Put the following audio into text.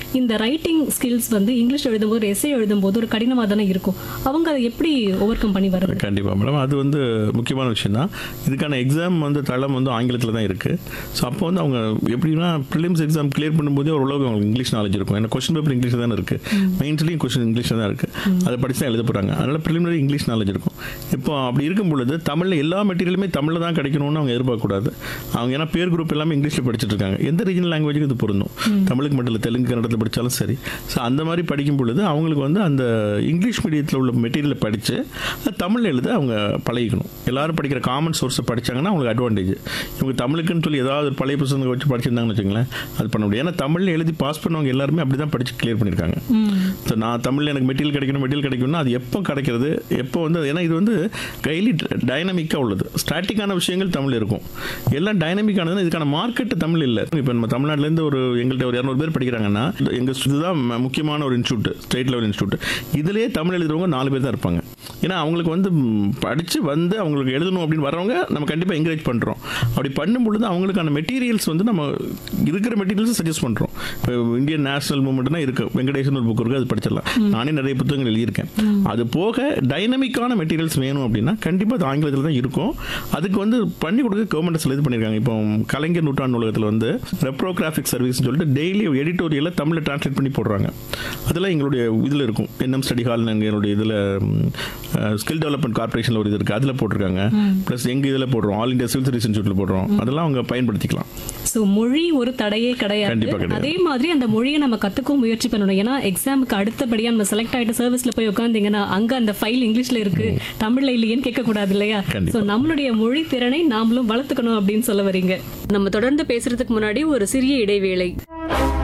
இந்த writing skills வந்து English எழுதும்போது எஸ்ஏ எழுதும்போது ஒரு கடினமாக தானே இருக்கும் அவங்க அதை எப்படி ஓவர் கம் பண்ணி வர்றது கண்டிப்பாக மேடம் அது வந்து முக்கியமான விஷயம் தான் இதுக்கான எக்ஸாம் வந்து தளம் வந்து ஆங்கிலத்தில் தான் இருக்குது ஸோ அப்போ வந்து அவங்க எப்படின்னா ப்ரிலிம்ஸ் எக்ஸாம் கிளியர் பண்ணும்போதே ஓரளவுக்கு அவங்களுக்கு இங்கிலீஷ் நாலேஜ் இருக்கும் ஏன்னா கொஸ்டின் பேப்பர் இங்கிலீஷில் தானே இருக்குது மெயின்ஸ்லேயும் கொஸ்டின் இங்கிலீஷில் தான் இருக்குது அதை படிச்சு தான் எழுத போகிறாங்க அதனால் ப்ரிலிமினரி இங்கிலீஷ் நாலேஜ் இருக்கும் இப்போ அப்படி இருக்கும் பொழுது தமிழில் எல்லா மெட்டீரியலுமே தமிழில் தான் கிடைக்கணும்னு அவங்க எதிர்பார்க்கக்கூடாது அவங்க ஏன்னா பேர் குரூப் எல்லாமே இங்கிலீஷில் படிச்சுட்டு இருக்காங்க எந்த ரீஜனல் லாங்குவேஜுக்கு இது பொருந்தும் தமிழுக்கு மட்டும் இல்லை தெலுங்கு கன்னடத்தில் படித்தாலும் சரி ஸோ அந்த மாதிரி படிக்கும் பொழுது அவங்களுக்கு வந்து அந்த இங்கிலீஷ் மீடியத்தில் உள்ள மெட்டீரியலை படித்து தமிழ் எழுத அவங்க பழகிக்கணும் எல்லாரும் படிக்கிற காமன் சோர்ஸை படிச்சாங்கன்னா அவங்களுக்கு அட்வான்டேஜ் இவங்க தமிழுக்குன்னு சொல்லி ஏதாவது ஒரு பழைய புத்தகங்களை வச்சு படிச்சிருந்தாங்கன்னு வச்சுங்களேன் அது பண்ண முடியும் ஏன்னா தமிழில் எழுதி பாஸ் பண்ணவங்க எல்லாருமே அப்படி தான் படித்து கிளியர் பண்ணியிருக்காங்க ஸோ நான் தமிழில் எனக்கு மெட்டீரியல் கிடைக்கணும் மெட்டீரியல் கிடைக்கணும்னா அது எப்போ கிடைக்கிறது எப்போ வந்து ஏன்னா இது வந்து கைலி டைனமிக்காக உள்ளது ஸ்டாட்டிக்கான விஷயங்கள் தமிழ் இருக்கும் எல்லாம் டைனமிக்கானதுன்னா இதுக்கான மார்க்கெட் தமிழ் இல்லை இப்போ நம்ம தமிழ்நாட்டிலேருந்து ஒரு எங்கள்கிட்ட ஒரு இரநூறு பேர் படிக்கிறாங்கன்னா எங்கள் இதுதான் ம- முக்கியமான ஒரு இன்ஸ்டியூட் ஸ்டேட் லெவல் இன்ஸ்டியூட் இதுலேயே தமிழ் எழுதுறவங்க நாலு பேர் தான் இருப்பாங்க ஏன்னா அவங்களுக்கு வந்து படித்து வந்து அவங்களுக்கு எழுதணும் அப்படின்னு வரவங்க நம்ம கண்டிப்பாக என்கரேஜ் பண்ணுறோம் அப்படி பண்ணும் பொழுது அவங்களுக்கான மெட்டீரியல்ஸ் வந்து நம்ம இருக்கிற மெட்டீரியல்ஸ் சஜஸ்ட் பண்ணுறோம் இப்போ இந்தியன் நேஷனல் மூவ்மெண்ட்னா இருக்கு வெங்கடேசன் ஒரு புக் இருக்குது அது படிச்சிடலாம் நானே நிறைய புத்தகங்கள் எழுதியிருக்கேன் அது போக டைனமிக்கான மெட்டீரியல்ஸ் வேணும் அப்படின்னா கண்டிப்பாக அது ஆங்கிலத்தில் தான் இருக்கும் அதுக்கு வந்து பண்ணி கொடுக்க கவர்மெண்ட் இது பண்ணியிருக்காங்க இப்போ கலைஞர் நூற்றாண்டு நூலகத்தில் வந்து ரெப்ரோகிராஃபிக் சர்வீஸ்னு சொல்லிட்டு டெய்லி எடிட்டோரியலை தமிழில் டிரான்ஸ்லேட் பண்ணி போடுறாங்க அதெல்லாம் எங்களுடைய இதில் இருக்கும் என்எம் ஸ்டடி ஹால் எங்களுடைய இதில் ஸ்கில் டெவலப்மெண்ட் கார்பரேஷனில் ஒரு இது இருக்குது அதில் போட்டிருக்காங்க ப்ளஸ் எங்கள் இதில் போடுறோம் ஆல் இந்தியா சிவில் சர்வீஸ் இன்ஸ்டியூட்டில் போடுறோம் அதெல்லாம் அவங்க பயன்படுத்திக்கலாம் ஸோ மொழி ஒரு தடையே கிடையாது கண்டிப்பா கிடையாது. அதே மாதிரி அந்த மொழியை நம்ம கத்துக்கவும் முயற்சி பண்ணணும் ஏன்னா எக்ஸாமுக்கு அடுத்தபடியா நம்ம செலக்ட் ஆயிட்டு சர்வீஸ்ல போய் உட்காந்தீங்கன்னா அங்க அந்த ஃபைல் இங்கிலீஷ்ல இருக்கு தமிழ்ல இல்லையேன்னு கேட்க கூடாது இல்லையா கண்டிப்பா. ஸோ நம்மளுடைய மொழி திறனை நாமளும் வளர்த்துக்கணும் அப்படின்னு சொல்ல வரீங்க நம்ம தொடர்ந்து பேசுறதுக்கு முன்னாடி ஒரு சிறிய இடைவேளை